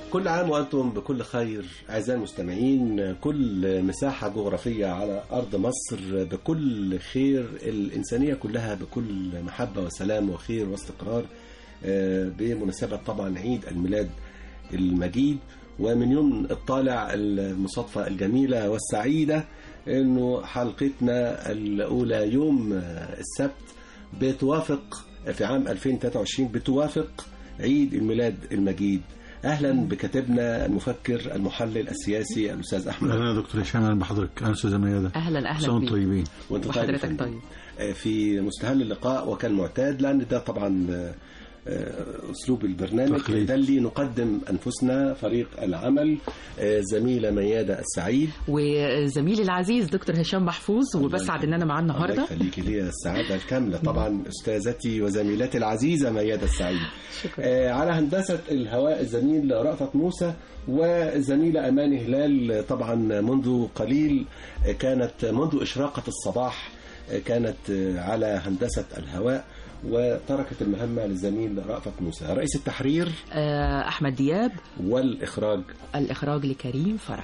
كل عام وأنتم بكل خير أعزائي المستمعين كل مساحة جغرافية على أرض مصر بكل خير الإنسانية كلها بكل محبة وسلام وخير واستقرار آه، بمناسبة طبعا عيد الميلاد المجيد ومن يوم الطالع المصادفة الجميلة والسعيدة أنه حلقتنا الأولى يوم آه، السبت بتوافق في عام 2023 بتوافق عيد الميلاد المجيد اهلا بكاتبنا المفكر المحلل السياسي الاستاذ احمد اهلا يا دكتور هشام اهلا بحضرتك اهلا استاذه ميادة اهلا اهلا سنة بيك. طيبين وانت طيب يا وحضرتك فندم. طيب آه، في مستهل اللقاء وكالمعتاد لان ده طبعا آه، آه، اسلوب البرنامج تقليد. ده اللي نقدم انفسنا فريق العمل آه، زميله مياده السعيد وزميلي العزيز دكتور هشام محفوظ وبسعد ان انا معاه الله النهارده يخليكي لي السعاده الكامله طبعا استاذتي وزميلتي العزيزه مياده السعيد شكرا آه، على هندسة الهواء الزميل رأفت موسى والزميلة أمان هلال طبعا منذ قليل آه، كانت منذ إشراقة الصباح آه، كانت آه، على هندسة الهواء وتركت المهمة للزميل رأفت موسى رئيس التحرير آه، احمد دياب والإخراج الاخراج لكريم فرج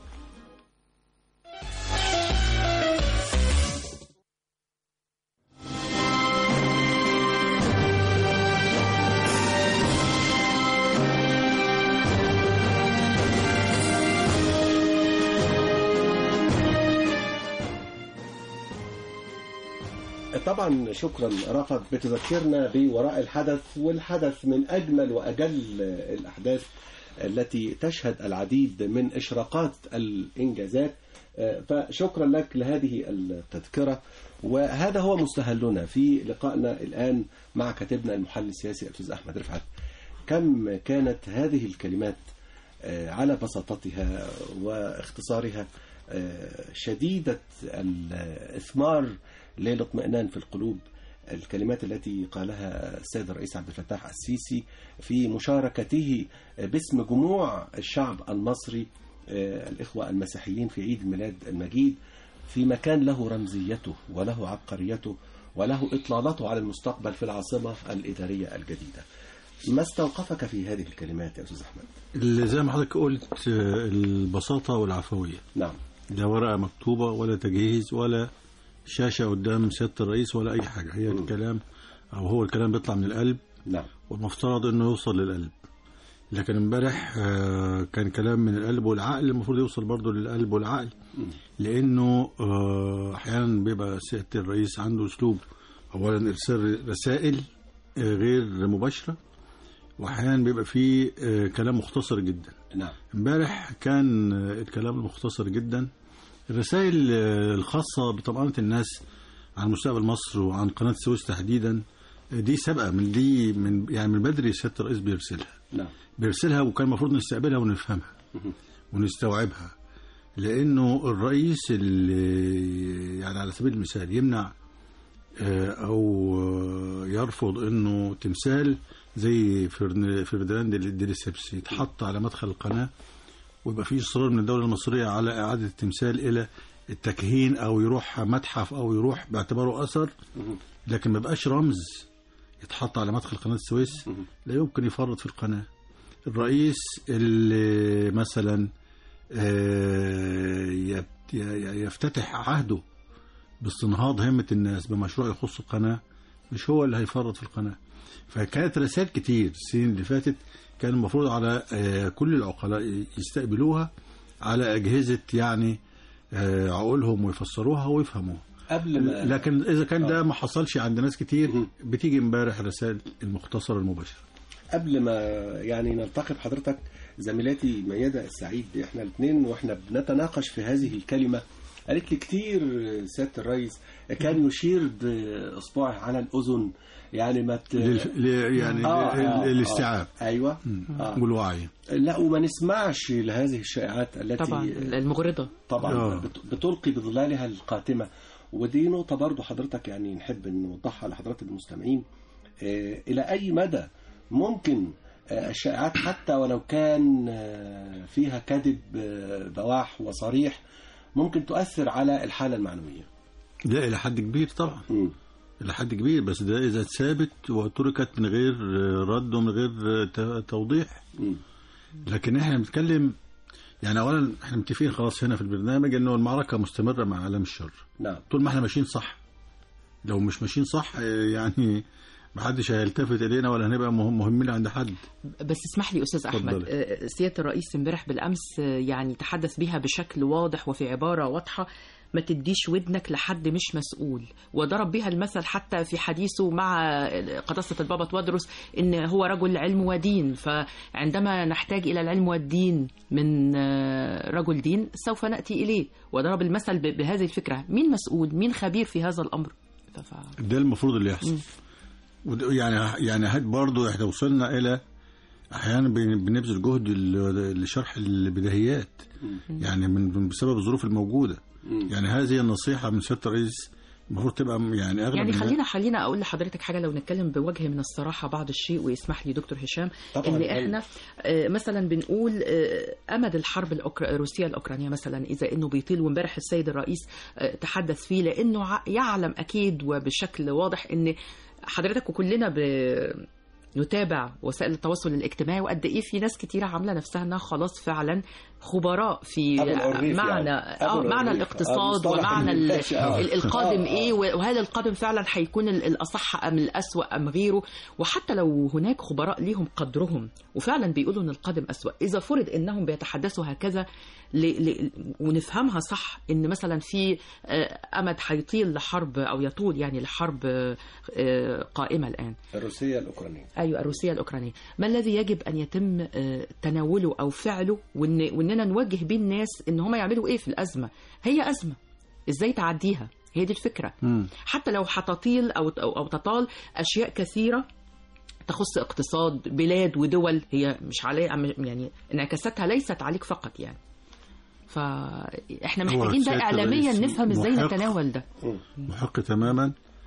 طبعا شكرا رأفت بتذكرنا بوراء الحدث والحدث من أجمل وأجل الأحداث التي تشهد العديد من إشراقات الإنجازات فشكرا لك لهذه التذكرة وهذا هو مستهلنا في لقائنا الآن مع كاتبنا المحلل السياسي الأستاذ أحمد رفعت كم كانت هذه الكلمات آه، على بساطتها واختصارها آه، شديدة الإثمار للاطمئنان في القلوب الكلمات التي قالها السيد الرئيس عبد الفتاح السيسي في مشاركته باسم جموع الشعب المصري آه، الإخوة المسيحيين في عيد الميلاد المجيد في مكان له رمزيته وله عبقريته وله إطلالته على المستقبل في العاصمة الإدارية الجديدة ما استوقفك في هذه الكلمات يا أستاذ أحمد؟ اللي زي ما حضرتك قلت آه، البساطة والعفوية نعم لا ورقة مكتوبة ولا تجهيز ولا شاشة قدام سيادة الرئيس ولا أي حاجة هي الكلام أو هو الكلام بيطلع من القلب نعم والمفترض إنه يوصل للقلب لكن امبارح آه، كان كلام من القلب والعقل المفروض يوصل برضه للقلب والعقل لانه آه، احيانا بيبقى سياده الرئيس عنده اسلوب اولا ارسال رسائل آه، غير مباشره واحيانا بيبقى فيه آه، كلام مختصر جدا نعم امبارح كان آه، الكلام المختصر جدا الرسائل آه، الخاصه بطمأنة الناس عن مستقبل مصر وعن قناه السويس تحديدا آه، دي سابقه من دي من يعني من بدري سياده الرئيس بيرسلها نعم بيرسلها وكان المفروض نستقبلها ونفهمها ونستوعبها لانه الرئيس اللي يعني على سبيل المثال يمنع آه، او آه، يرفض انه تمثال زي فرن- فرديناند ديليسيبس يتحط على مدخل القناه ويبقى في اصرار من الدوله المصريه على اعاده التمثال الى التكهين او يروح متحف او يروح باعتباره اثر لكن ما بقاش رمز يتحط على مدخل قناه السويس لا يمكن يفرط في القناه الرئيس اللي مثلا آه، يبت- ي- يفتتح عهده باستنهاض همة الناس بمشروع يخص القناة مش هو اللي هيفرط في القناة فكانت رسائل كتير السنين اللي فاتت كان المفروض على آه، كل العقلاء يستقبلوها على أجهزة يعني آه، عقولهم ويفسروها ويفهموها قبل ما لكن إذا كان ده ما حصلش عند ناس كتير بتيجي امبارح الرسائل المختصرة المباشرة قبل ما يعني نلتقي بحضرتك زميلاتي ميادة السعيد احنا الاثنين واحنا بنتناقش في هذه الكلمة قالت لي كتير سيادة الرئيس كان يشير بإصبعه على الأذن يعني ما ت... لل- ل- يعني آه، ال- آه، الاستيعاب آه. أيوة آه. والوعي لا وما نسمعش لهذه الشائعات التي طبعا المغرضه طبعا آه. بت- بتلقي بظلالها القاتمة ودي نقطة برضو حضرتك يعني نحب أن نوضحها لحضرات المستمعين آه، إلى أي مدى ممكن آه، الشائعات حتى ولو كان آه، فيها كذب آه، بواح وصريح ممكن تؤثر على الحالة المعنوية ده إلى حد كبير طبعا مم. إلى حد كبير بس ده إذا اتثابت وتركت من غير رد ومن غير ت- توضيح مم. لكن احنا بنتكلم يعني اولا احنا متفقين خلاص هنا في البرنامج انه المعركه مستمره مع عالم الشر نعم طول ما احنا ماشيين صح لو مش ماشيين صح آه، يعني محدش هيلتفت الينا ولا هنبقى مهم مهمين عند حد بس اسمح لي استاذ احمد اتفضلي. آه، سياده الرئيس امبارح بالامس آه، يعني تحدث بها بشكل واضح وفي عباره واضحه ما تديش ودنك لحد مش مسؤول وضرب بها المثل حتى في حديثه مع قداسة البابا تودرس ان هو رجل علم ودين فعندما نحتاج الى العلم والدين من آه، رجل دين سوف ناتي اليه وضرب المثل ب- بهذه الفكره مين مسؤول مين خبير في هذا الامر ف- ف- ده المفروض اللي يحصل وده- يعني يعني هاد برضه احنا وصلنا الى احيانا بن- بنبذل جهد ل- لشرح البديهيات يعني من من- بسبب الظروف الموجوده يعني هذه النصيحه من سياده الرئيس المفروض تبقى يعني اغلب يعني الناس- خلينا خلينا اقول لحضرتك حاجه لو نتكلم بوجه من الصراحه بعض الشيء ويسمح لي دكتور هشام طبعاً، ان طبعاً. احنا آه، مثلا بنقول آه، امد الحرب الأوكرا- الروسيه الاوكرانيه مثلا اذا انه بيطيل وامبارح السيد الرئيس آه، تحدث فيه لانه ع- يعلم اكيد وبشكل واضح ان حضرتك وكلنا ب نتابع وسائل التواصل الاجتماعي وقد ايه في ناس كتيره عامله نفسها انها خلاص فعلا خبراء في أبو العريف معنى يعني. آه، أبو معنى العريف. الاقتصاد المصطلح ومعنى ال- المنتشر. آه. ال- القادم آه. ايه وهل القادم فعلا هيكون ال- الاصح ام الاسوا ام غيره وحتى لو هناك خبراء ليهم قدرهم وفعلا بيقولوا ان القادم اسوا اذا فرض انهم بيتحدثوا هكذا ل... ل... ونفهمها صح ان مثلا في آه، امد هيطيل لحرب او يطول يعني لحرب آه، آه، قائمه الان الروسية الأوكرانية ايوه الروسيه الاوكرانيه ما الذي يجب ان يتم آه، تناوله او فعله وإن واننا نوجه بيه الناس ان هم يعملوا ايه في الازمه هي ازمه ازاي تعديها هي دي الفكره مم. حتى لو هتطيل او او, أو تطال اشياء كثيره تخص اقتصاد بلاد ودول هي مش عليه يعني انعكاساتها ليست عليك فقط يعني فاحنا هو محتاجين ده سيادة اعلاميا الرئيس نفهم ازاي محق. نتناول ده محق تماما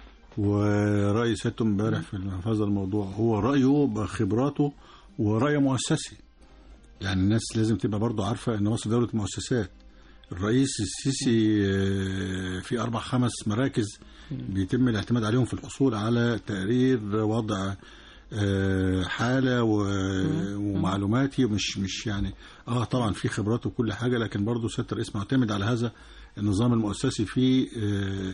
ورأي سيادته امبارح في في هذا الموضوع هو رأيه بخبراته ورأي مؤسسي يعني الناس لازم تبقى برضو عارفة ان مصر دولة مؤسسات الرئيس السيسي آه، في أربع خمس مراكز بيتم الاعتماد عليهم في الحصول على تقرير وضع آه، حالة و- ومعلوماتي مش مش يعني اه طبعا في خبرات وكل حاجة لكن برضو سيادة الرئيس معتمد على هذا النظام المؤسسي في آه،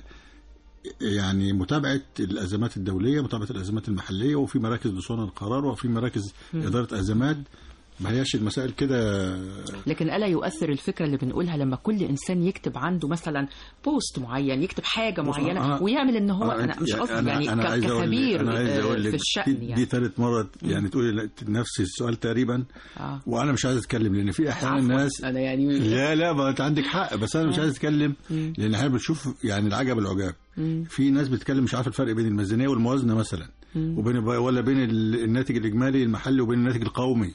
يعني متابعة الأزمات الدولية متابعة الأزمات المحلية وفي مراكز لصون القرار وفي مراكز إدارة أزمات ما هياش المسائل كده لكن الا يؤثر الفكره اللي بنقولها لما كل انسان يكتب عنده مثلا بوست معين يكتب حاجه بص، معينه أنا- ويعمل ان هو آه، انا مش قصدي أنا- يعني أنا ك- عايز أقول لك- كخبير أنا عايز آه، أقول لك في دي, الشان دي يعني ثالث مرة يعني تقولي نفس السؤال تقريبا آه. وأنا مش عايز أتكلم لأن في أحيانا عفواً، ناس انا يعني لا لا ما انت عندك حق بس انا مش عايز اتكلم لان احنا بنشوف يعني العجب العجاب في ناس بتتكلم مش عارف الفرق بين الميزانيه والموازنه مثلا وبين ولا بين ال- الناتج الاجمالي المحلي وبين الناتج القومي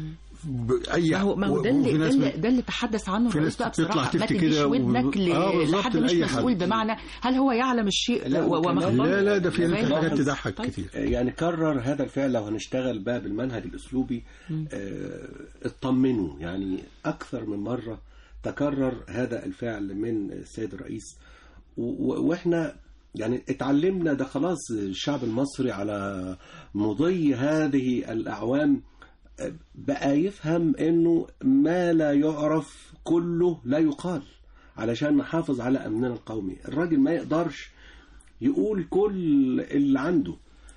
ب- اي ما هو ما هو ده وفي اللي ده ناس اللي, ده اللي تحدث عنه في الرئيس ناس بقى بتطلع بصراحه ما تفتي تديش كده و- ودنك ل- آه، بالظبط لحد مش لأي حد. مسؤول بمعنى هل هو يعلم الشيء لا، و- وكمان- ومخبره لا لا ده في فاهم؟ في حاجات لاحظ- تضحك طيب. كتير يعني كرر هذا الفعل لو هنشتغل بقى بالمنهج الأسلوبي آه، اطمنوا يعني أكثر من مرة تكرر هذا الفعل من السيد الرئيس و- و- وإحنا يعني اتعلمنا ده خلاص الشعب المصري على مضي هذه الأعوام آه، بقى يفهم إنه ما لا يعرف كله لا يقال علشان نحافظ على أمننا القومي الراجل ما يقدرش يقول كل اللي عنده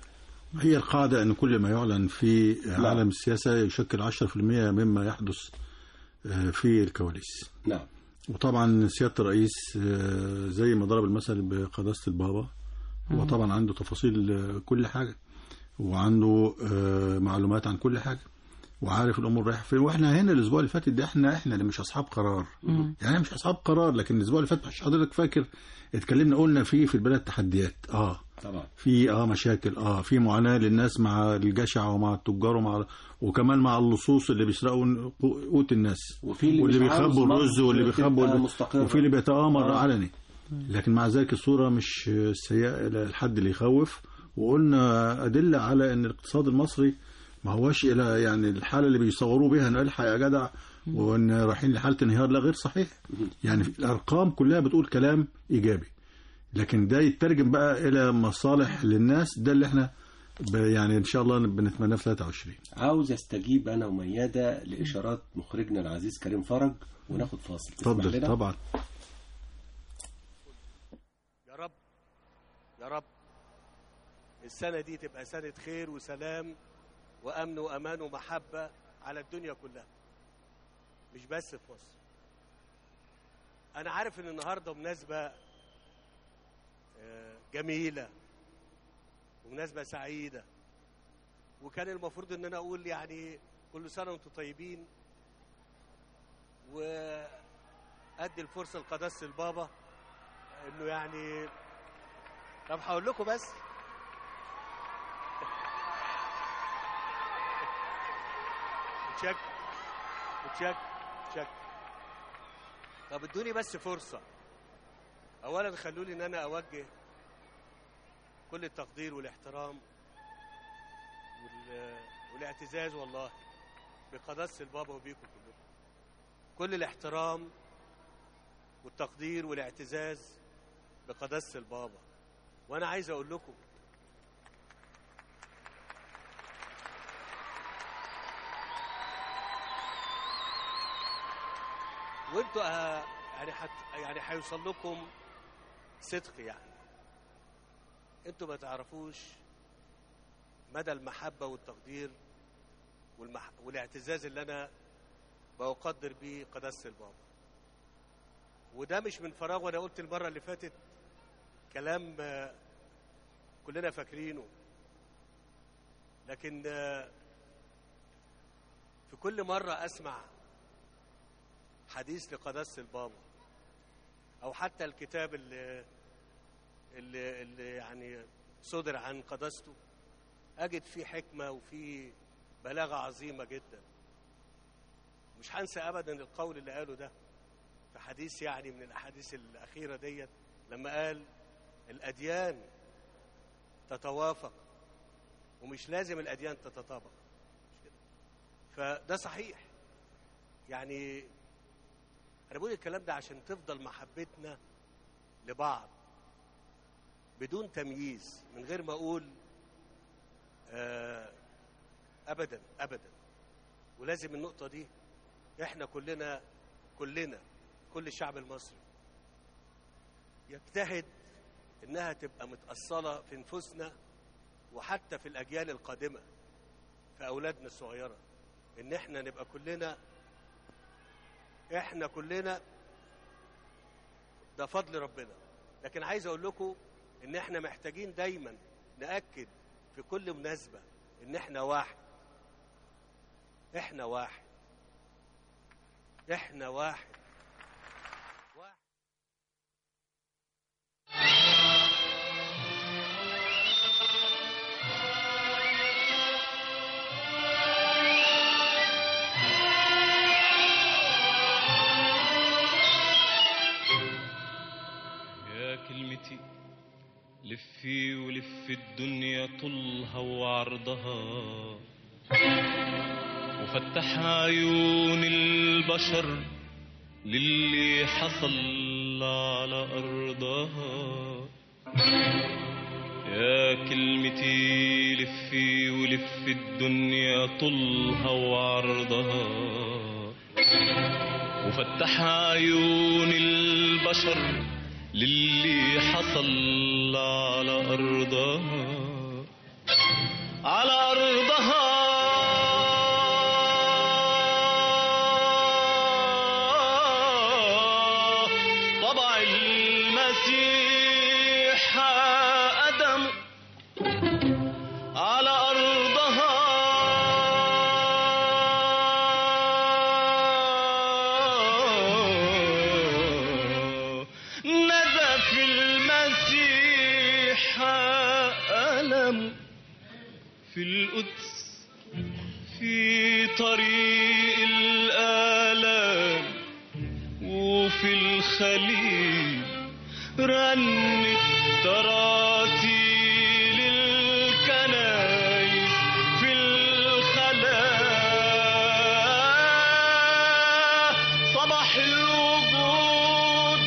هي القاعده ان كل ما يعلن في نعم. عالم السياسه يشكل 10% مما يحدث آه، في الكواليس نعم وطبعا سياده الرئيس آه، زي ما ضرب المثل بقداسه البابا هو طبعا عنده تفاصيل آه، كل حاجه وعنده آه، معلومات عن كل حاجه وعارف الامور رايحه فين واحنا هنا الاسبوع اللي فات ده احنا احنا اللي مش اصحاب قرار يعني احنا مش اصحاب قرار لكن الاسبوع اللي فات مش حضرتك فاكر اتكلمنا قلنا فيه في البلد تحديات اه طبعا في اه مشاكل اه في معاناه للناس مع الجشع ومع التجار ومع وكمان مع اللصوص اللي بيسرقوا قوت الناس وفي اللي واللي مش عاوز بيخبوا الرز مصر واللي تبقى بيخبوا مستقرة. وفي اللي بيتآمر آه. علني لكن مع ذلك الصوره مش سيئه الى الحد اللي يخوف وقلنا ادله على ان الاقتصاد المصري ما هوش الى يعني الحاله اللي بيصوروه بيها ان الحق يا جدع وان رايحين لحاله انهيار لا غير صحيح يعني الارقام كلها بتقول كلام ايجابي لكن ده يترجم بقى الى مصالح للناس ده اللي احنا ب- يعني ان شاء الله بنتمنى في 23 عاوز استجيب انا وميادة لاشارات مخرجنا العزيز كريم فرج وناخد فاصل تسمح اتفضل لنا؟ طبعا يا رب يا رب السنة دي تبقى سنة خير وسلام وأمن وأمان ومحبة على الدنيا كلها مش بس في مصر أنا عارف إن النهاردة مناسبة آه، جميلة ومناسبة سعيدة وكان المفروض إن أنا أقول يعني كل سنة وأنتم طيبين وأدي الفرصة لقداسة البابا إنه يعني طب هقول لكم بس تشك تشك تشك طب ادوني بس فرصة أولا خلوني إن أنا أوجه كل التقدير والاحترام وال... والاعتزاز والله بقداسة البابا وبيكم كلكم كل الاحترام والتقدير والاعتزاز بقداسة البابا وأنا عايز أقول لكم وانتوا آه، يعني حت يعني هيوصل لكم صدق يعني انتوا ما تعرفوش مدى المحبة والتقدير والمح... والاعتزاز اللي انا بقدر بيه قداسة البابا وده مش من فراغ وانا قلت المرة اللي فاتت كلام آه، كلنا فاكرينه لكن آه، في كل مرة اسمع حديث لقداسة البابا أو حتى الكتاب اللي اللي, اللي يعني صدر عن قداسته أجد فيه حكمة وفيه بلاغة عظيمة جدا مش هنسى أبدا القول اللي قاله ده في حديث يعني من الأحاديث الأخيرة ديت لما قال الأديان تتوافق ومش لازم الأديان تتطابق مش كده فده صحيح يعني انا بقول الكلام ده عشان تفضل محبتنا لبعض بدون تمييز من غير ما اقول آه ابدا ابدا ولازم النقطه دي احنا كلنا كلنا كل الشعب المصري يجتهد انها تبقى متاصله في نفوسنا وحتى في الاجيال القادمه في اولادنا الصغيره ان احنا نبقى كلنا احنا كلنا ده فضل ربنا لكن عايز اقول لكم ان احنا محتاجين دايما ناكد في كل مناسبه ان احنا واحد احنا واحد احنا واحد واحد يا كلمتي لفي ولف الدنيا طولها وعرضها وفتح عيون البشر للي حصل على أرضها يا كلمتي لفي ولف الدنيا طولها وعرضها وفتح عيون البشر للي حصل على أرضها على أرضها طبع المسيح أدم على أرضها نزف المسيح ألم في القدس في طريق الآلام وفي الخليل رنت تراتيل الكنايس في الخلاء صباح الوجود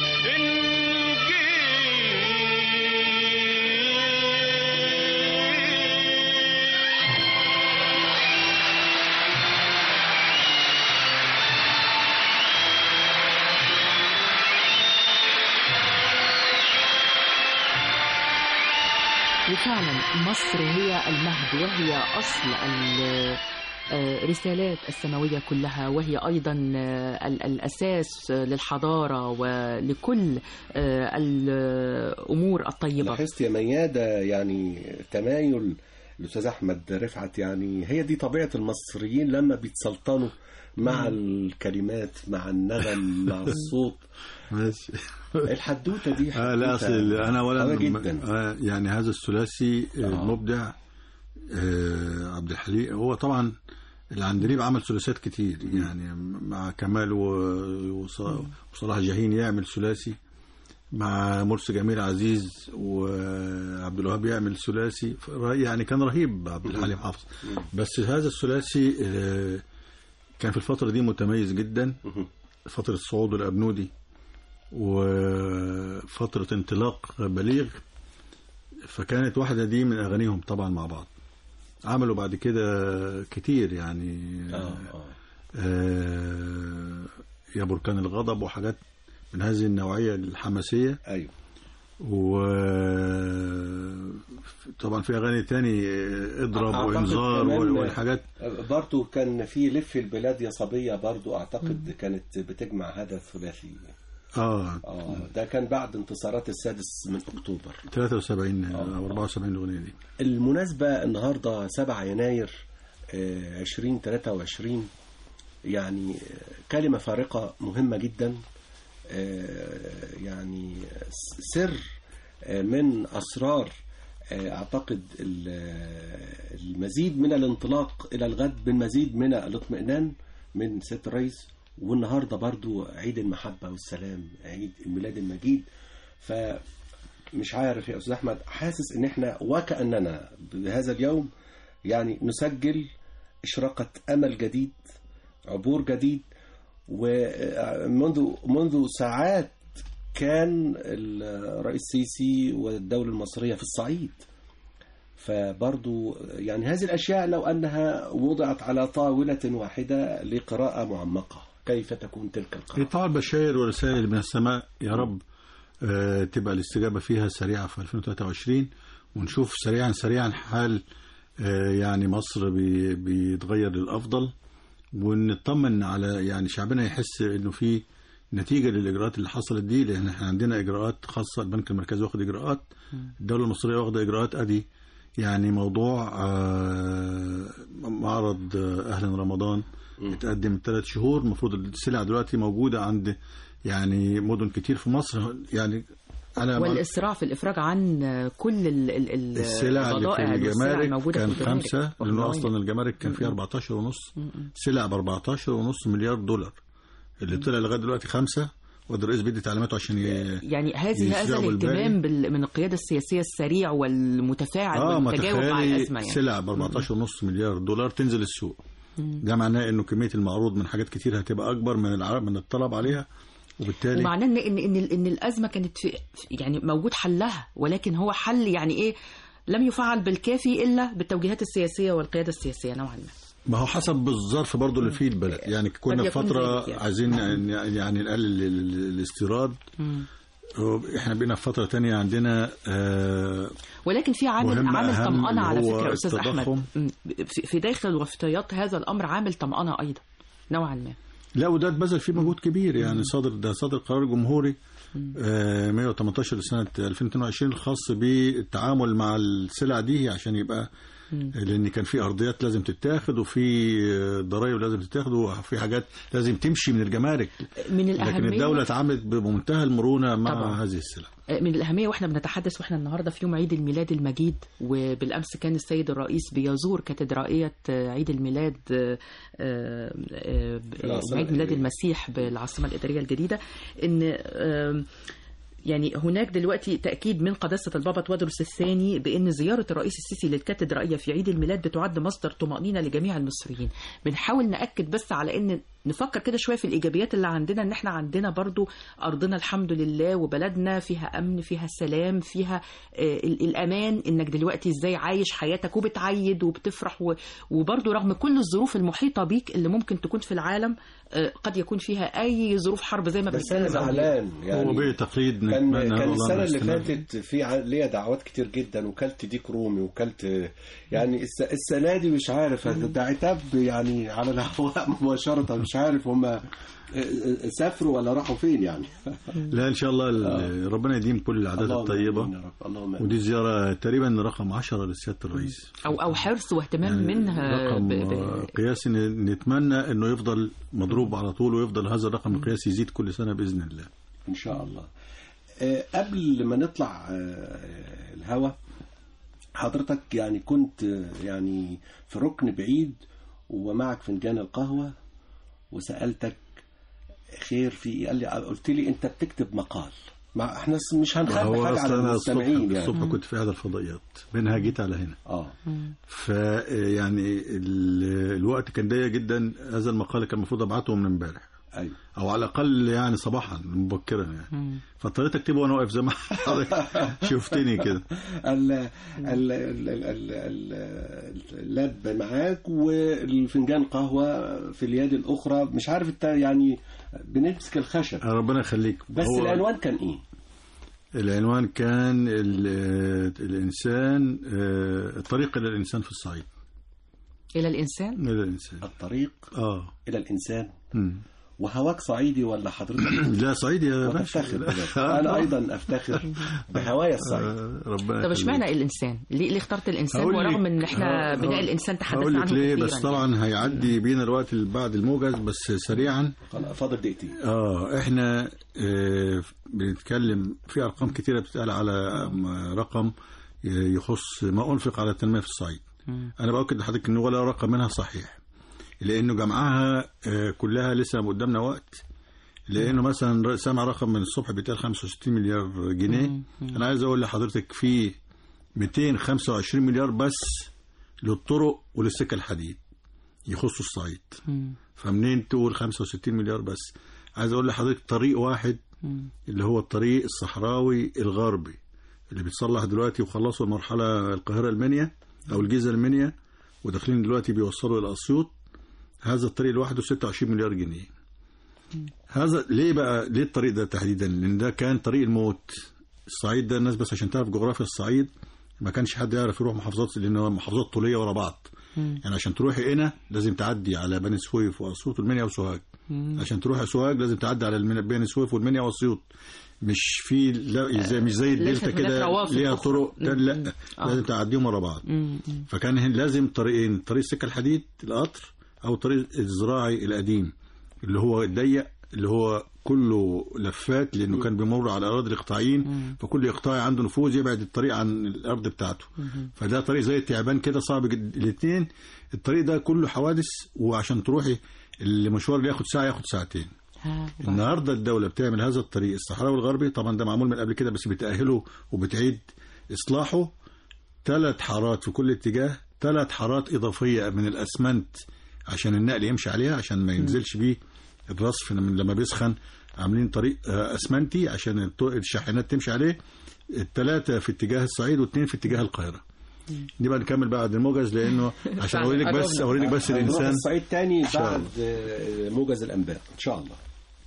وفعلا مصر هي المهد وهي أصل ال- آه، رسالات السماوية كلها وهي أيضا آه، ال- الأساس للحضارة ولكل آه، الأمور الطيبة لاحظت يا ميادة يعني تمايل الأستاذ أحمد رفعت يعني هي دي طبيعة المصريين لما بيتسلطنوا مع الكلمات مع النغم مع الصوت ماشي الحدوتة دي آه لا حدوتة اصل انا اولا قوية جدا آه يعني هذا الثلاثي آه. آه. المبدع آه عبد الحليم هو طبعا العندليب عمل ثلاثيات كتير يعني مع كمال و- وص- وصلاح جاهين يعمل ثلاثي مع مرسي جميل عزيز وعبد الوهاب يعمل ثلاثي ف- يعني كان رهيب عبد الحليم حافظ بس هذا الثلاثي آه، كان في الفترة دي متميز جدا فترة صعود الأبنودي وفترة انطلاق بليغ فكانت واحدة دي من أغانيهم طبعا مع بعض عملوا بعد كده كتير يعني آه آه. آه يا بركان الغضب وحاجات من هذه النوعية الحماسية أيوه و طبعا في أغاني تاني آه، اضرب أعتقد وإنذار كمان- والحاجات برضو كان في لف البلاد يا صبية برضو أعتقد كانت بتجمع هذا الثلاثي اه آه ده كان بعد انتصارات السادس من أكتوبر 73 او 74 الأغنية دي المناسبة النهاردة 7 يناير آه، 2023 يعني آه، كلمة فارقة مهمة جدا آه، يعني سر آه، من أسرار آه، أعتقد ال- آه، المزيد من الانطلاق إلى الغد بالمزيد من الاطمئنان من سيادة الرئيس والنهاردة برضو عيد المحبة والسلام عيد الميلاد المجيد ف مش عارف يا استاذ احمد حاسس ان احنا وكاننا بهذا اليوم يعني نسجل اشراقه امل جديد عبور جديد ومنذ منذ ساعات كان الرئيس السيسي والدوله المصريه في الصعيد فبرضو يعني هذه الاشياء لو انها وضعت على طاوله واحده لقراءه معمقه كيف تكون تلك القراءه طبعا بشاير ورسائل من السماء يا رب آه، تبقى الاستجابة فيها سريعة في 2023 ونشوف سريعا سريعا حال آه، يعني مصر بي- بيتغير للأفضل ونطمن على يعني شعبنا يحس انه في نتيجة للإجراءات اللي حصلت دي لأن احنا عندنا إجراءات خاصة البنك المركزي واخد إجراءات الدولة المصرية واخدة إجراءات أدي يعني موضوع آه، معرض آه، أهلا رمضان اتقدم ثلاث شهور المفروض السلع دلوقتي موجودة عند يعني مدن كتير في مصر يعني أنا والإسراع في الإفراج عن كل ال ال ال السلع اللي في البضائع والسلع الجمارك الموجودة كان في الجمارك. خمسة لأنه والله. أصلا الجمارك كان فيها 14 ونص سلع ب 14 ونص مليار دولار اللي طلع لغاية دلوقتي خمسة والرئيس بيدي تعليماته عشان ي... يعني هذه هذا يسرعوا الاهتمام بال- من القيادة السياسية السريع والمتفاعل اه ما والمتجاوب مع تخيلي الأزمة يعني سلع ب 14 ونص مليار دولار تنزل السوق ده معناه انه كميه المعروض من حاجات كتير هتبقى اكبر من العرب من الطلب عليها وبالتالي ومعناه ان ان ان, إن الازمه كانت في يعني موجود حلها ولكن هو حل يعني ايه لم يفعل بالكافي الا بالتوجيهات السياسيه والقياده السياسيه نوعا ما ما هو حسب الظرف برضه اللي فيه البلد يعني كنا في يكون فتره ذلك يعني. عايزين يعني نقلل ال- ال- الاستيراد احنا بقينا في فتره تانية عندنا آه ولكن في عامل مهم عامل أهم طمأنة على اللي هو فكره استاذ التضخم. احمد م، في في داخل وفتيات هذا الامر عامل طمأنة ايضا نوعا ما لا وده اتبذل فيه مجهود كبير يعني صادر ده صادر قرار جمهوري آه 118 لسنه 2022 الخاص بالتعامل مع السلع دي عشان يبقى لان كان في ارضيات لازم تتاخد وفي آه، ضرائب لازم تتاخد وفي حاجات لازم تمشي من الجمارك من لكن الاهميه الدوله اتعاملت بمنتهى المرونه مع طبعاً. هذه السلع من الأهمية وإحنا بنتحدث وإحنا النهاردة في يوم عيد الميلاد المجيد وبالأمس كان السيد الرئيس بيزور كاتدرائية عيد الميلاد آه، آه، آه، العاصمة عيد ميلاد الإدارية. المسيح بالعاصمة الإدارية الجديدة إن آم، يعني هناك دلوقتي تأكيد من قداسة البابا تودرس الثاني بأن زيارة الرئيس السيسي للكاتدرائية في عيد الميلاد بتعد مصدر طمأنينة لجميع المصريين بنحاول نأكد بس على أن نفكر كده شوية في الإيجابيات اللي عندنا أن احنا عندنا برضو أرضنا الحمد لله وبلدنا فيها أمن فيها سلام فيها آه، ال- الأمان إنك دلوقتي إزاي عايش حياتك وبتعيد وبتفرح و- وبرضو رغم كل الظروف المحيطة بيك اللي ممكن تكون في العالم آه، قد يكون فيها أي ظروف حرب زي ما بس انا بنتكلم زعلان هو يعني بقي تقليد كان نتمنى كان والله السنه اللي نستمر. فاتت في ع- ليا دعوات كتير جدا وكلت ديك رومي وكلت يعني الس- السنه دي مش عارف ده عتاب يعني على الهواء مباشره مش عارف هم سافروا ولا راحوا فين يعني لا ان شاء الله ال- ربنا يديم كل العادات اللهم الطيبه آمين يا رب اللهم آمين. ودي زياره تقريبا رقم 10 لسياده الرئيس او او حرص واهتمام منها رقم ب... ب... قياسي ن- نتمنى انه يفضل مضروب على طول ويفضل هذا الرقم القياسي يزيد كل سنه باذن الله ان شاء الله آه، قبل ما نطلع آه، الهوا حضرتك يعني كنت آه، يعني في ركن بعيد ومعك فنجان القهوة وسألتك خير في إيه؟ قال لي قلت لي انت بتكتب مقال ما احنا س- مش هنخبي هو حاجة على اصلا انا المستمعين الصبح, يعني الصبح كنت في احدى الفضائيات منها جيت على هنا اه ف يعني ال- الوقت كان ضيق جدا هذا المقال كان المفروض ابعته من امبارح ايوه او على الاقل يعني صباحا مبكرا يعني فاضطريت اكتبه وانا واقف زي ما حضرتك شفتني كده ال- ال- ال- ال- ال- ال- اللاب معاك والفنجان قهوة في اليد الأخرى مش عارف انت يعني بنمسك الخشب ربنا يخليك بس هو العنوان كان ايه؟ العنوان كان ال- الانسان آه، الطريق الى الانسان في الصعيد الى الانسان الى الانسان الطريق اه إلى الإنسان مم. وهواك صعيدي ولا حضرتك لا صعيدي يا وتفتخر باشا بذلك. أنا أيضا أفتخر بهوايا الصعيد آه، ربنا طب يخليك. اشمعنى الانسان ليه ليه اخترت الانسان هقول لك- ورغم ان احنا ه- بناء ه- الانسان تحدثنا هقول عنه لك ليه كثيرا بس طبعا هيعدي بينا الوقت اللي بعد الموجز بس سريعا خلاص، فاضل دقيقتين اه احنا آه بنتكلم في ارقام كتيره بتتقال على م- رقم يخص ما انفق على التنميه في الصعيد انا باكد لحضرتك انه ولا رقم منها صحيح لانه جمعها آه كلها لسه قدامنا وقت لانه مثلا سامع رقم من الصبح بيتقال 65 مليار جنيه انا عايز اقول لحضرتك في 225 مليار بس للطرق وللسكه الحديد يخصوا الصعيد فمنين تقول 65 مليار بس عايز اقول لحضرتك طريق واحد اللي هو الطريق الصحراوي الغربي اللي بيتصلح دلوقتي وخلصوا المرحله القاهره المنيا او الجيزه المنيا وداخلين دلوقتي بيوصلوا الى اسيوط هذا الطريق لوحده 26 مليار جنيه هذا ليه بقى ليه الطريق ده تحديدا لان ده كان طريق الموت الصعيد ده الناس بس عشان تعرف جغرافيا الصعيد ما كانش حد يعرف يروح محافظات لان محافظات طوليه ورا بعض يعني عشان تروحي هنا لازم تعدي على بني سويف واسيوط والمنيا وسوهاج عشان تروحي سوهاج لازم تعدي على المنيا- بني سويف والمنيا واسيوط مش في لا زي مش زي ليست الدلتا هناك كده روافد ليها أخرى. طرق ده مم. لا آه. لازم تعديهم ورا بعض مم. مم. فكان هن- لازم طريقين طريق السكه الحديد القطر او الطريق الزراعي القديم اللي هو ضيق اللي هو كله لفات لانه كان بيمر على الاراضي الاقطاعيين فكل اقطاعي عنده نفوذ يبعد الطريق عن الارض بتاعته فده طريق زي التعبان كده صعب جدا الاثنين الطريق ده كله حوادث وعشان تروحي المشوار اللي ياخد ساعه ياخد ساعتين ها، وبعد- النهارده الدوله بتعمل هذا الطريق الصحراوي الغربي طبعا ده معمول من قبل كده بس بتاهله وبتعيد اصلاحه ثلاث حارات في كل اتجاه ثلاث حارات اضافيه من الاسمنت عشان النقل يمشي عليها عشان ما ينزلش بيه الرصف لما لما بيسخن عاملين طريق آه، اسمنتي عشان الط- الشاحنات تمشي عليه الثلاثه في اتجاه الصعيد واثنين في اتجاه القاهره دي بقى نكمل بعد الموجز لانه عشان فعلا، اوريك بس قربنا. اوريك بس هنروح الانسان الصعيد تاني شاء بعد آه، موجز الأنباء إن شاء الله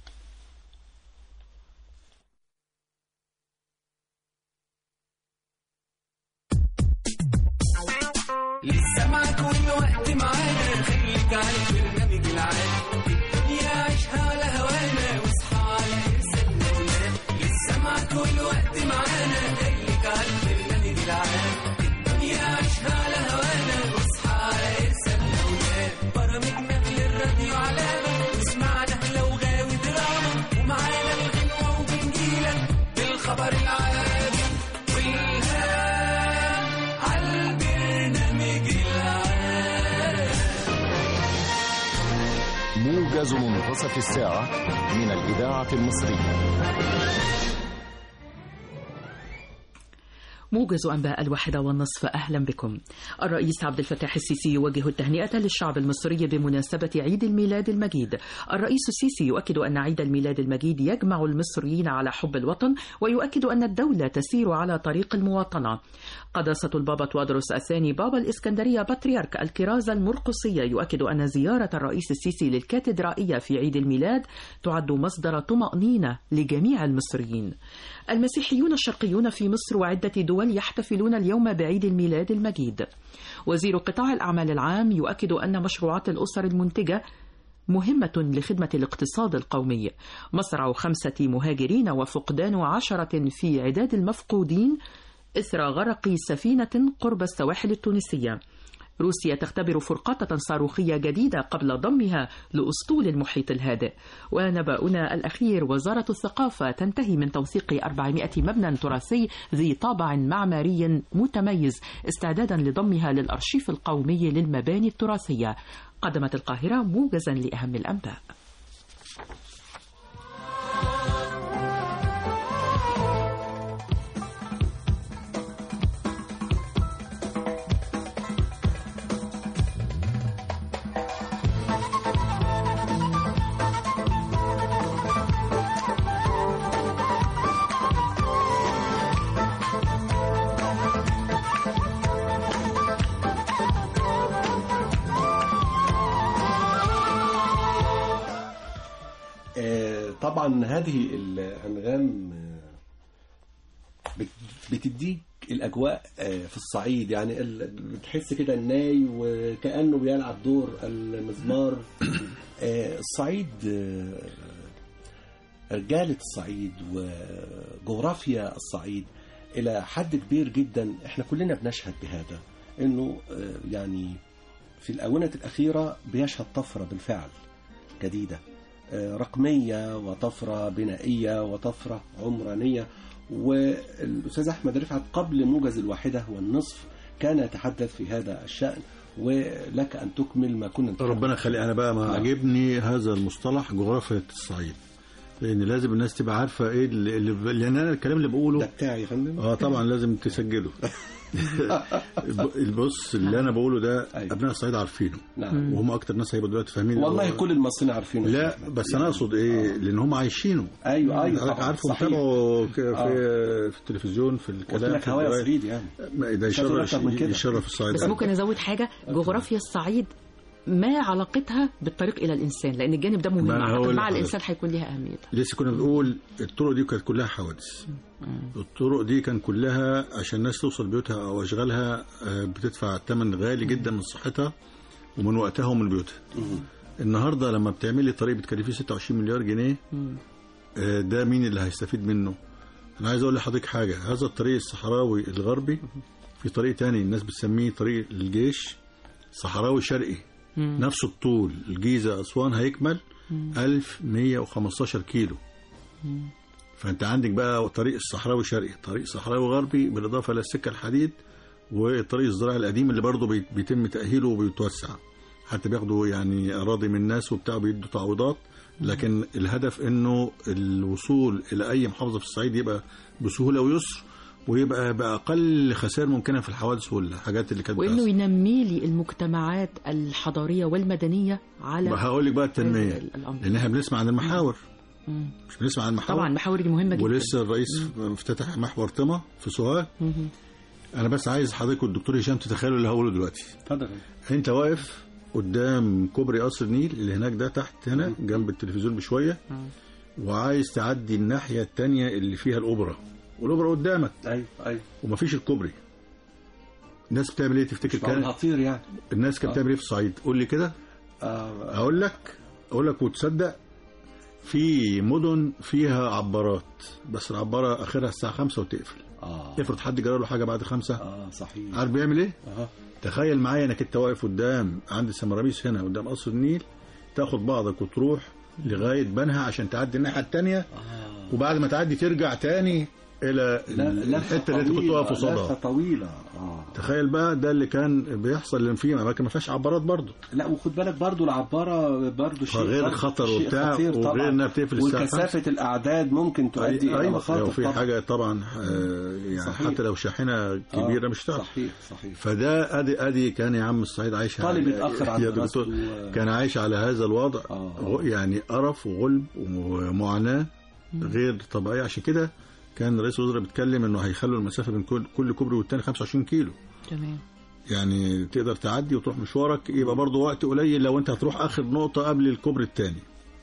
لسه معاك والوقت معانا خليك على البرنامج العام الدنيا عيشها على هوانا واصحى على ارسالنا ونام لسه معاك والوقت معانا خليك على البرنامج العام الدنيا عيشها على هوانا واصحى على ارسالنا ونام برامجنا للراديو علامة واسمعنا لو غاوي دراما ومعانا الغنوة وبنجيلك بالخبر العادي والهام عالبرنامج العام موجز منتصف الساعة من الإذاعة المصرية موجز أنباء الواحدة والنصف أهلا بكم الرئيس عبد الفتاح السيسي يوجه التهنئة للشعب المصري بمناسبة عيد الميلاد المجيد الرئيس السيسي يؤكد أن عيد الميلاد المجيد يجمع المصريين على حب الوطن ويؤكد أن الدولة تسير على طريق المواطنة قداسة البابا توادرس الثاني بابا الإسكندرية بطريرك الكرازة المرقصية يؤكد أن زيارة الرئيس السيسي للكاتدرائية في عيد الميلاد تعد مصدر طمأنينة لجميع المصريين المسيحيون الشرقيون في مصر وعدة دول يحتفلون اليوم بعيد الميلاد المجيد وزير قطاع الأعمال العام يؤكد أن مشروعات الأسر المنتجة مهمة لخدمة الاقتصاد القومي مصرع خمسة مهاجرين وفقدان عشرة في عداد المفقودين إثر غرق سفينة قرب السواحل التونسية روسيا تختبر فرقاطة صاروخية جديدة قبل ضمها لأسطول المحيط الهادئ ونبأنا الأخير وزارة الثقافة تنتهي من توثيق 400 مبنى تراثي ذي طابع معماري متميز استعدادا لضمها للأرشيف القومي للمباني التراثية قدمت القاهرة موجزا لأهم الأنباء آه، طبعا هذه الأنغام آه، بت- بتديك الأجواء آه، في الصعيد يعني ال- بتحس كده الناي وكأنه بيلعب دور المزمار آه، الصعيد آه، رجالة الصعيد وجغرافيا الصعيد إلى حد كبير جدا احنا كلنا بنشهد بهذا انه آه، يعني في الآونة الأخيرة بيشهد طفرة بالفعل جديدة آه، رقمية وطفرة بنائية وطفرة عمرانية والأستاذ أحمد رفعت قبل موجز الواحدة والنصف كان يتحدث في هذا الشأن ولك أن تكمل ما كنا نتكلم ربنا يخلي انا بقى ما نعم. عجبني هذا المصطلح جغرافيا الصعيد لان لازم الناس تبقى عارفه ايه اللي, اللي لان انا الكلام اللي ده بقوله بتاعي يا فندم اه طبعا لازم تسجله البص اللي انا بقوله ده أيوة. ابناء الصعيد عارفينه نعم وهم اكتر ناس هيبقوا دلوقتي فاهمين والله اللي هو- كل المصريين عارفينه لا بس انا اقصد ايه لان هم عايشينه ايوه ايوه حضرتك طبعاً، عارفه صحيح. متابعه ك- في آه. في التلفزيون في قلت الكلام لك في هوايا الرواية. صعيد يعني ما- ده مش هتقول يشرف أكتر من كده. يشرف الصعيد بس ممكن أزود حاجة جغرافيا الصعيد ما علاقتها بالطريق إلى الإنسان لأن الجانب ده مهم ما أنا أعتقد هقول مع لحضرتك. الإنسان هيكون ليها أهميتها لسه كنا بنقول الطرق دي كانت كلها حوادث الطرق دي كان كلها عشان الناس توصل بيوتها او اشغالها آه، بتدفع ثمن غالي جدا من صحتها ومن وقتها ومن بيوتها النهارده لما بتعملي طريق بتكلفيه 26 مليار جنيه آه، ده مين اللي هيستفيد منه انا عايز اقول لحضرتك حاجه هذا الطريق الصحراوي الغربي في طريق تاني الناس بتسميه طريق الجيش صحراوي شرقي نفس الطول الجيزه اسوان هيكمل 1115 كيلو فانت عندك بقى طريق الصحراوي شرقي طريق صحراوي غربي بالاضافه للسكه الحديد والطريق الزراعي القديم اللي برضه بي- بيتم تاهيله وبيتوسع حتى بياخدوا يعني اراضي من الناس وبتاع بيدوا تعويضات لكن الهدف انه الوصول الى اي محافظه في الصعيد يبقى بسهوله ويسر ويبقى باقل خسائر ممكنه في الحوادث والحاجات اللي كانت وإنه بتحصل. ينمي لي المجتمعات الحضارية والمدنية على هقول لك بقى التنميه ال- الأمر. لان احنا بنسمع عن المحاور مم. مش بنسمع عن المحاور طبعا محاور دي مهمة جدا ولسه الرئيس افتتح محور طمع في سوهاج مهم. انا بس عايز حضرتك والدكتور هشام تتخيلوا اللي هقوله دلوقتي اتفضل انت واقف قدام كوبري قصر النيل اللي هناك ده تحت هنا جنب التلفزيون بشويه وعايز تعدي الناحيه التانية اللي فيها الاوبرا والاوبرا قدامك ايوه ايوه ومفيش الكوبري الناس بتعمل ايه تفتكر مش معقول كان هطير يعني الناس كانت بتعمل ايه في الصعيد قول لي كده آه اقول لك اقول لك وتصدق في مدن فيها عبارات بس العباره اخرها الساعه 5 وتقفل اه افرض حد جرى له حاجه بعد خمسة اه صحيح عارف بيعمل ايه اه تخيل معايا انك انت واقف قدام عند سمراميس هنا قدام قصر النيل تاخد بعضك وتروح لغايه بنها عشان تعدي الناحيه التانية اه وبعد ما تعدي ترجع تاني الى لا- لفة الحته اللي انت كنت طويلة، واقف لفة قصادها طويلة اه تخيل بقى ده اللي كان بيحصل لان في اماكن ما فيهاش عبارات برضه لا وخد بالك برضو العبارة برضو شيء غير برضو خطر شيء وبتاع، خطير وغير طبعا. إنها بتقفل الساعة وكثافة الأعداد ممكن تؤدي إلى ايوه مخاطر وفي طبعا. حاجه طبعا آه، يعني صحيح. حتى لو شاحنه كبيره آه، مش هتعرف صحيح صحيح فده ادي ادي كان يا عم الصعيد عايش طالب على- اتأخر عن يا دراسته دكتور و- كان عايش على هذا الوضع آه. غ- يعني قرف وغلب ومعاناه غير طبيعيه عشان كده كان رئيس الوزراء بيتكلم انه هيخلوا المسافه بين كل كل كوبري والتاني 25 كيلو تمام يعني تقدر تعدي وتروح مشوارك يبقى برضه وقت قليل لو انت هتروح اخر نقطه قبل الكوبري الثاني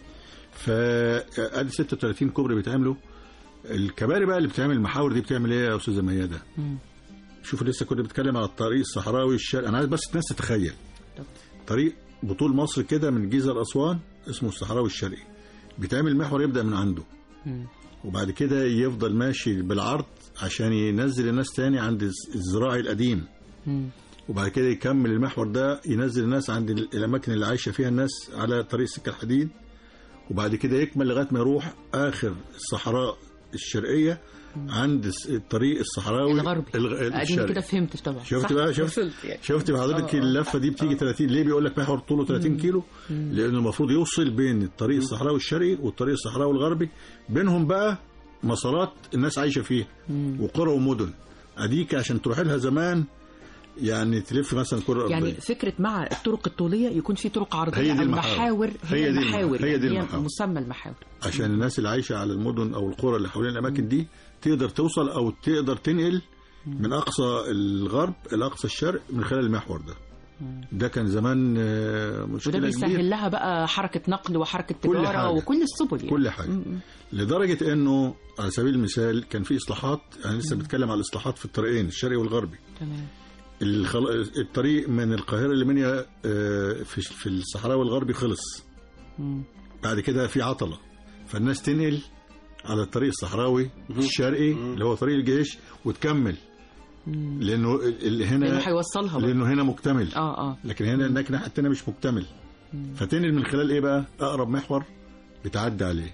فادي 36 كوبري بيتعملوا الكباري بقى اللي بتعمل المحاور دي بتعمل ايه يا استاذه مياده مم. شوف لسه كنا بنتكلم على الطريق الصحراوي الشرقي انا عايز بس الناس تتخيل طب. طريق بطول مصر كده من الجيزه لاسوان اسمه الصحراوي الشرقي بيتعمل محور يبدا من عنده مم. وبعد كده يفضل ماشي بالعرض عشان ينزل الناس تاني عند الز- الزراعي القديم مم. وبعد كده يكمل المحور ده ينزل الناس عند ال- الاماكن اللي عايشه فيها الناس على طريق السكه الحديد وبعد كده يكمل لغايه ما يروح اخر الصحراء الشرقيه عند الس- الطريق الصحراوي الغربي الغ- اديني الشرقي كده فهمت طبعا شفت صح؟ بقى شفت وصلت يعني. شفت بقى حضرتك آه، آه. اللفه دي بتيجي 30 ليه بيقول لك محور طوله 30 كيلو لانه المفروض يوصل بين الطريق الصحراوي الشرقي والطريق الصحراوي الغربي بينهم بقى مسارات الناس عايشه فيها وقرى ومدن اديك عشان تروح لها زمان يعني تلف مثلا كره يعني أرضية. فكرة مع الطرق الطولية يكون في طرق عرضية هي دي أو المحاور. محاور هي هي دي المحاور المحاور. هي دي يعني المحاور. مسمى المحاور عشان الناس اللي عايشه على المدن او القرى اللي حوالين الاماكن دي تقدر توصل او تقدر تنقل من اقصى الغرب الى اقصى الشرق من خلال المحور ده ده كان زمان آه، وده مشكله بيسهل كبيره لها بقى حركة نقل وحركة كل تجارة حاجة. وكل السبل يعني كل حاجه م- لدرجه انه على سبيل المثال كان في اصلاحات انا لسه بتكلم على الاصلاحات في الطريقين الشرقي والغربي تمام الخل... الطريق من القاهره لمنيا آه، في في الصحراء الغربي خلص مم. بعد كده في عطله فالناس تنقل على الطريق الصحراوي الشرقي اللي هو طريق الجيش وتكمل لانه ال- ال- لأنه هنا هيوصلها برضه. لانه هنا مكتمل اه اه لكن هنا هناك الناحيه التانيه مش مكتمل فتنقل من خلال ايه بقى اقرب محور بتعدي عليه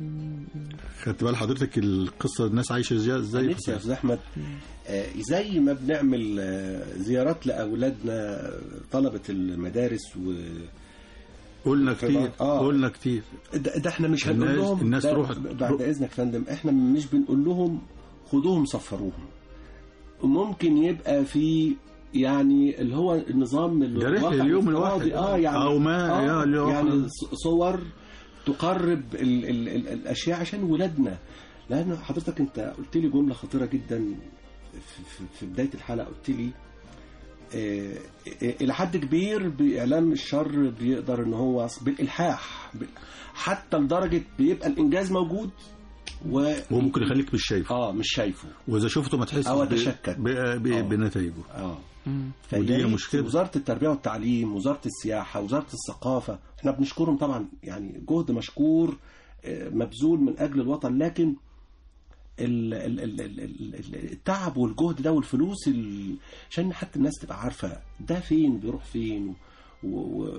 خدت بال حضرتك القصه الناس عايشه ازاي ازاي نفسي يا استاذ احمد آه، زي ما بنعمل آه، زيارات لاولادنا طلبه المدارس و قلنا كتير آه. قلنا كتير ده, ده احنا مش هنقول الناس- لهم الناس ده تروح- بعد اذنك يا فندم احنا مش بنقول لهم خدوهم سفروهم ممكن يبقى في يعني اللي هو النظام اللي ده رحلة الواقع اليوم الافتراضي، الواحد. اه يعني أو ما- آه يا اليوم. يعني ص- صور تقرب ال ال ال الاشياء عشان ولادنا لان حضرتك انت قلت لي جمله خطيره جدا في, في, في بدايه الحلقه قلت لي آه، آه، الى حد كبير باعلام الشر بيقدر ان هو بالالحاح ب- حتى لدرجه بيبقى الانجاز موجود و وممكن يخليك مش شايفه اه مش شايفه واذا شفته ما تحسش أو ب- أتشكك. ب- ب- آه. بنتائجه اه مم. فيا ودي ريت مشكلة. وزاره التربيه والتعليم وزاره السياحه وزاره الثقافه احنا بنشكرهم طبعا يعني جهد مشكور آه، مبذول من اجل الوطن لكن ال- ال- ال- ال- ال- ال- التعب والجهد ده والفلوس ال- عشان حتى الناس تبقى عارفه ده فين بيروح فين و... و...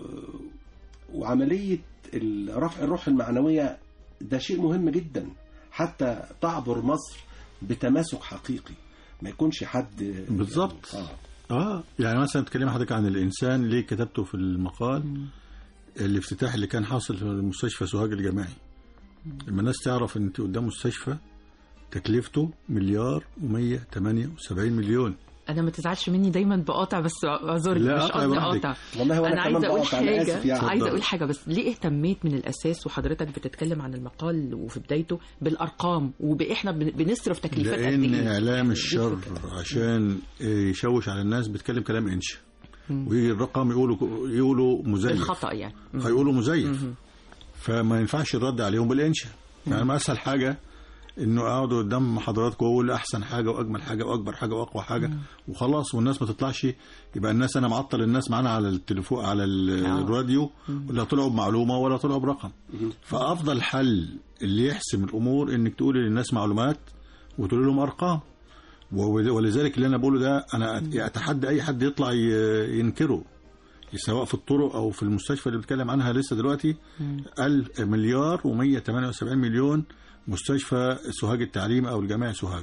وعمليه ال- رفع الروح المعنويه ده شيء مهم جدا حتى تعبر مصر بتماسك حقيقي ما يكونش حد بالظبط. آه. اه يعني مثلا تكلم حضرتك عن الانسان ليه كتبته في المقال الافتتاح اللي كان حاصل في مستشفى سوهاج الجامعي لما الناس تعرف ان انت قدام مستشفى تكلفته مليار و178 مليون انا ما تزعلش مني دايما بقاطع بس اعذرني لا، مش قطع قصدي براحتك. اقاطع والله وانا انا كمان عايزه اقول بقطع، أنا آسف حاجه يعني. عايزه اتفضل. اقول حاجه بس ليه اهتميت من الاساس وحضرتك بتتكلم عن المقال وفي بدايته بالارقام واحنا بنصرف تكليفات قد لان ايه اعلام دي الشر الفكرة. عشان يشوش على الناس بيتكلم كلام انشا ويجي الرقم يقولوا يقولوا مزيف بالخطا يعني مم. هيقولوا مزيف فما ينفعش الرد عليهم بالانشا يعني ما اسهل حاجه انه اقعدوا قدام حضراتكم واقول احسن حاجه واجمل حاجه واكبر حاجه واقوى حاجه وخلاص والناس ما تطلعش يبقى الناس انا معطل الناس معانا على التليفون على ال- آه. الراديو لا طلعوا بمعلومه ولا طلعوا برقم فافضل حل اللي يحسم الامور انك تقولي للناس معلومات وتقولي لهم ارقام و- ولذلك اللي انا بقوله ده انا اتحدى اي حد يطلع ي- ينكره سواء في الطرق او في المستشفى اللي بتكلم عنها لسه دلوقتي ال مليار و178 مليون مستشفى سوهاج التعليم او الجامعي سوهاج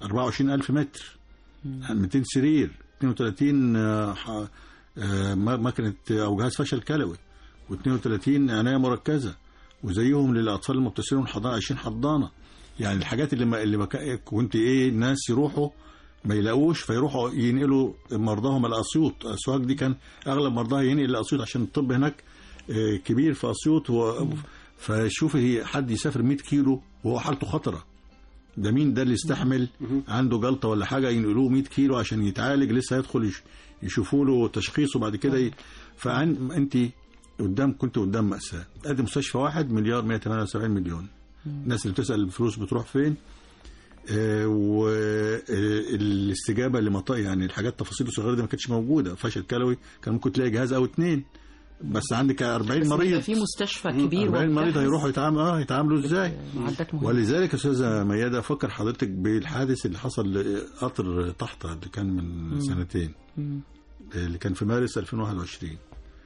24 ألف متر 200 سرير 32 آه، ح- آه، م- مكنة أو جهاز فشل كلوي و32 عناية مركزة وزيهم للأطفال المبتسرين حضانة 20 حضانة يعني الحاجات اللي ما اللي ما كا- كنت إيه الناس يروحوا ما يلاقوش فيروحوا ينقلوا مرضاهم الأسيوط أسواق دي كان أغلب مرضاها ينقل الأسيوط عشان الطب هناك آه، كبير في أسيوط و... فشوفي حد يسافر 100 كيلو وهو حالته خطره ده مين ده اللي يستحمل عنده جلطه ولا حاجه ينقلوه 100 كيلو عشان يتعالج لسه هيدخل يش- يشوفوا له تشخيص وبعد كده ي... فعن انت قدام كنت قدام مأساة ادي مستشفى واحد مليار 178 مليون الناس اللي بتسأل الفلوس بتروح فين آه والاستجابه لمطا يعني الحاجات التفاصيل الصغيره دي ما كانتش موجوده فشل كلوي كان ممكن تلاقي جهاز او اتنين بس عندك 40 بس مريض يبقى في مستشفى كبير 40 مريض ومجهز هيروحوا يتعاملوا اه يتعاملوا ازاي معدات مهمة ولذلك يا استاذه ميادة فكر حضرتك بالحادث اللي حصل لقطر طحطة اللي كان من سنتين مم. اللي كان في مارس 2021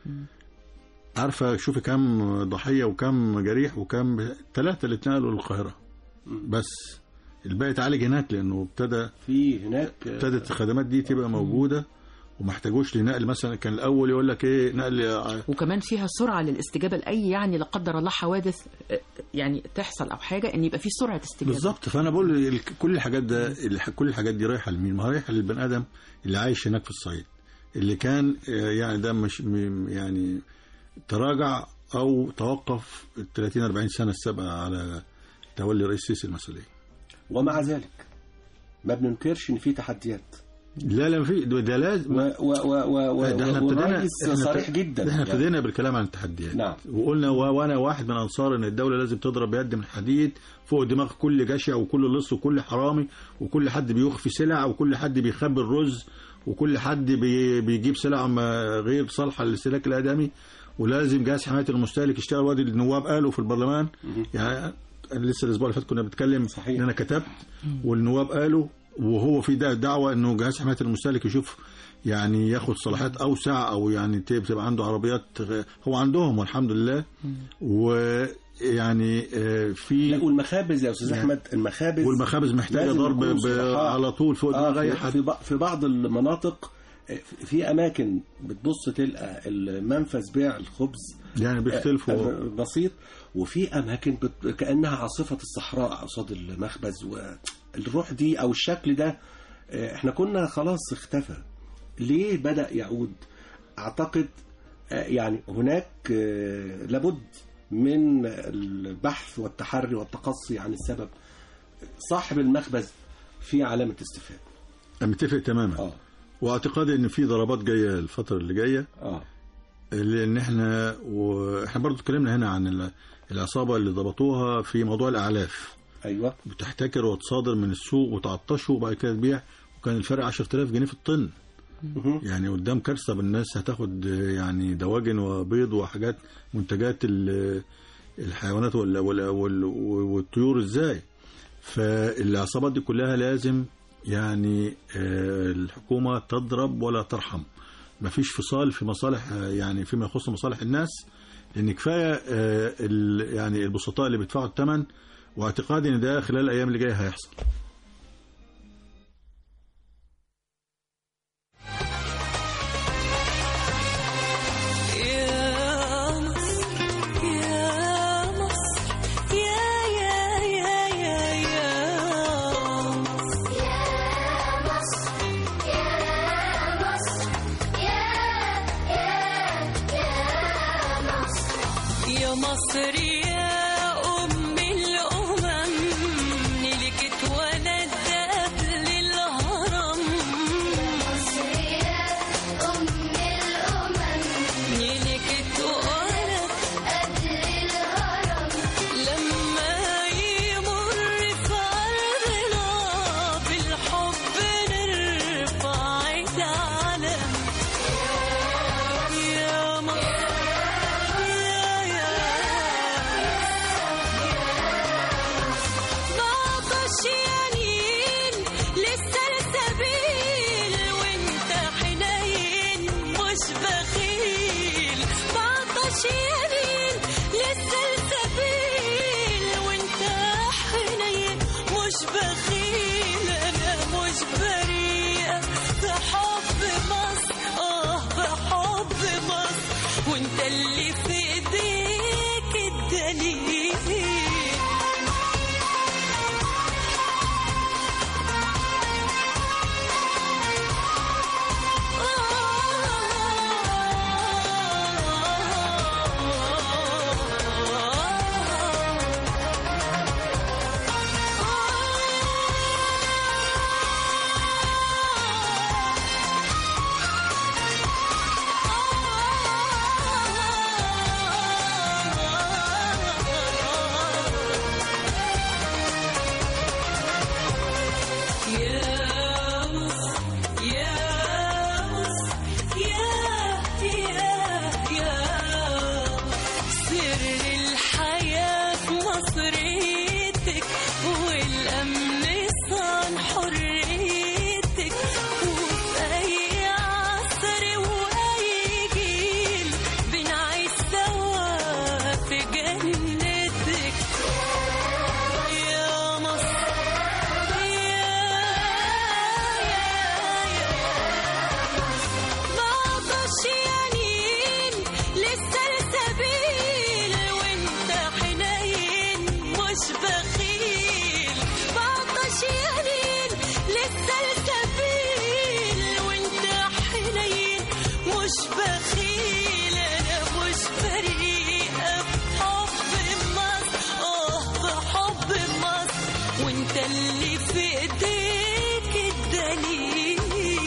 عارفه شوفي كم ضحيه وكم جريح وكم ثلاثه اللي اتنقلوا للقاهره بس الباقي اتعالج هناك لانه ابتدى في هناك ابتدت الخدمات دي تبقى موجوده وما احتاجوش لنقل مثلا كان الاول يقول لك ايه نقل وكمان فيها سرعة للاستجابة لأي يعني لا قدر الله حوادث آه، يعني تحصل أو حاجة إن يبقى في سرعة استجابة بالظبط فانا بقول ال- كل الحاجات ده الح- كل الحاجات دي رايحه لمين؟ ما هي رايحه للبني ادم اللي عايش هناك في الصعيد اللي كان آه، يعني ده مش م- يعني تراجع او توقف ال 30 40 سنه السابقه على تولي رئيس السيسي المسؤوليه. ومع ذلك ما بننكرش ان في تحديات لا لا في ده ده لازم و و و و و ده احنا ابتدينا والرئيس احنا صريح ابت- جدا ده احنا يعني. ابتدينا بالكلام عن التحديات نعم. وقلنا و- وانا واحد من انصار ان الدوله لازم تضرب بيد من حديد فوق دماغ كل جشع وكل لص وكل حرامي وكل حد بيخفي سلع وكل حد بيخبي الرز وكل حد بي بيجيب سلع ما غير صالحه للاستهلاك الادمي ولازم جهاز حمايه المستهلك يشتغل وادي النواب قالوا في البرلمان يعني أنا لسه الاسبوع اللي فات كنا بنتكلم صحيح. ان انا كتبت والنواب قالوا وهو في ده دعوه انه جهاز حمايه المستهلك يشوف يعني ياخد صلاحيات اوسع او يعني تبقى تبقى عنده عربيات غ- هو عندهم والحمد لله ويعني آه، لا في والمخابز يا استاذ يعني- احمد المخابز والمخابز محتاجه لازم ضرب نكون ب- صرحاء. على طول فوق آه دماغ اي في, حد في, بع- في بعض المناطق آه، في اماكن بتبص تلقى المنفذ بيع الخبز يعني بيختلفوا آه، بسيط وفي اماكن بت... كانها عاصفه الصحراء قصاد المخبز والروح دي او الشكل ده آه، احنا كنا خلاص اختفى ليه بدا يعود اعتقد آه، يعني هناك آه، لابد من البحث والتحري والتقصي عن السبب صاحب المخبز في علامه استفهام متفق تماما اه واعتقادي ان في ضربات جايه الفتره اللي جايه اه لان احنا واحنا برضو اتكلمنا هنا عن ال- العصابه اللي ضبطوها في موضوع الاعلاف ايوه بتحتكر وتصادر من السوق وتعطشه وبعد كده تبيع وكان الفرق 10000 جنيه في الطن مهم. يعني قدام كارثه بالناس هتاخد يعني دواجن وبيض وحاجات منتجات ال- الحيوانات وال- وال- وال- والطيور ازاي فالعصابات دي كلها لازم يعني آه، الحكومه تضرب ولا ترحم مفيش فصال في مصالح آه، يعني فيما يخص مصالح الناس لان كفايه آه، ال- يعني البسطاء اللي بيدفعوا الثمن واعتقادي ان ده خلال الايام اللي جايه هيحصل يا مصر يا مصر يا يا يا يا يا مصر يا مصر يا أم الأمم نلكت ولدت للهرم نلكت ولدت لما يمر في أرضنا بالحب نرفع العلم يا مصر يا يا بعطش يمين للسلسبيل وانت حنين مش بخيل بعطش يمين للسلسبيل وانت حنين مش بخيل انا مش بخيل انا مش بريئة في حب مصر اه في حب مصر وانت اللي في ايديك الدليل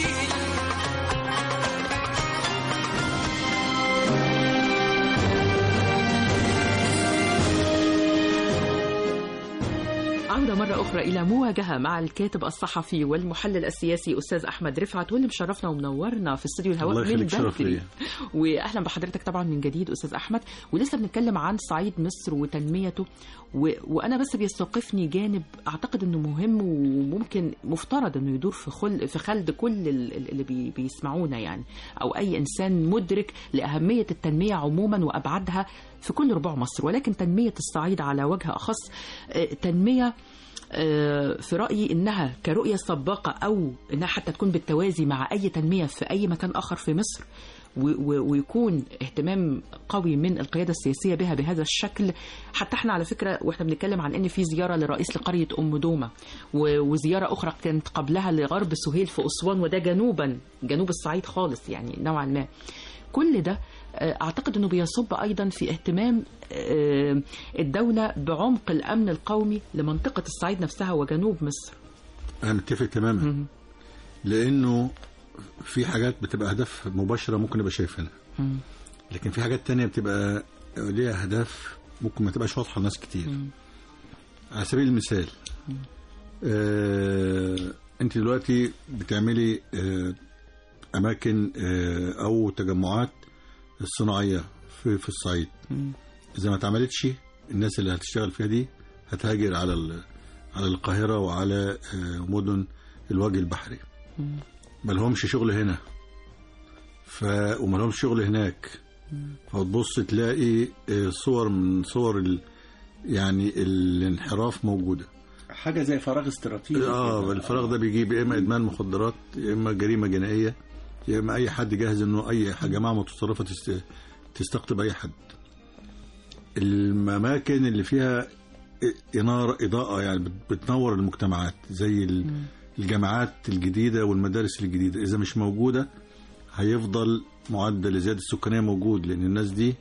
عودة مرة أخرى إلى مواجهة مع الكاتب الصحفي والمحلل السياسي أستاذ أحمد رفعت واللي مشرفنا ومنورنا في استوديو الهواء الله من يخليك شرف بدري ليا وأهلا بحضرتك طبعا من جديد أستاذ أحمد ولسه بنتكلم عن صعيد مصر وتنميته و... وأنا بس بيستوقفني جانب أعتقد إنه مهم وممكن مفترض إنه يدور في خل... في خلد كل ال- ال- اللي بي... بيسمعونا يعني أو أي إنسان مدرك لأهمية التنمية عموما وأبعادها في كل ربوع مصر ولكن تنمية الصعيد على وجه أخص آه، تنمية آه، في رأيي إنها كرؤية سباقة أو إنها حتى تكون بالتوازي مع أي تنمية في أي مكان آخر في مصر و- و- ويكون اهتمام قوي من القيادة السياسية بها بهذا الشكل حتى احنا على فكرة واحنا بنتكلم عن ان في زيارة لرئيس لقرية أم دومة و- وزيارة أخرى كانت قبلها لغرب سهيل في أسوان وده جنوبا جنوب الصعيد خالص يعني نوعا ما كل ده آه، اعتقد انه بيصب ايضا في اهتمام آه، الدوله بعمق الامن القومي لمنطقه الصعيد نفسها وجنوب مصر انا متفق تماما لانه في حاجات بتبقى اهداف مباشره ممكن نبقى شايفينها مم. لكن في حاجات تانية بتبقى ليها اهداف ممكن ما تبقاش واضحه لناس كتير على سبيل المثال آه انت دلوقتي بتعملي آه اماكن آه او تجمعات الصناعيه في في الصعيد اذا ما اتعملتش الناس اللي هتشتغل فيها دي هتهاجر على ال- على القاهره وعلى آه، مدن الوجه البحري ما لهمش شغل هنا ف وما لهمش شغل هناك فتبص تلاقي آه، صور من صور ال... يعني الانحراف موجوده حاجة زي فراغ استراتيجي اه كده. الفراغ ده بيجيب يا اما ادمان مخدرات يا اما جريمه جنائيه يا اما اي حد جاهز انه اي ح- جماعه متطرفه تست... تستقطب اي حد الاماكن اللي فيها إ- اناره اضاءه يعني بت- بتنور المجتمعات زي ال- الجامعات الجديده والمدارس الجديده اذا مش موجوده هيفضل معدل الزياده السكانيه موجود لان الناس دي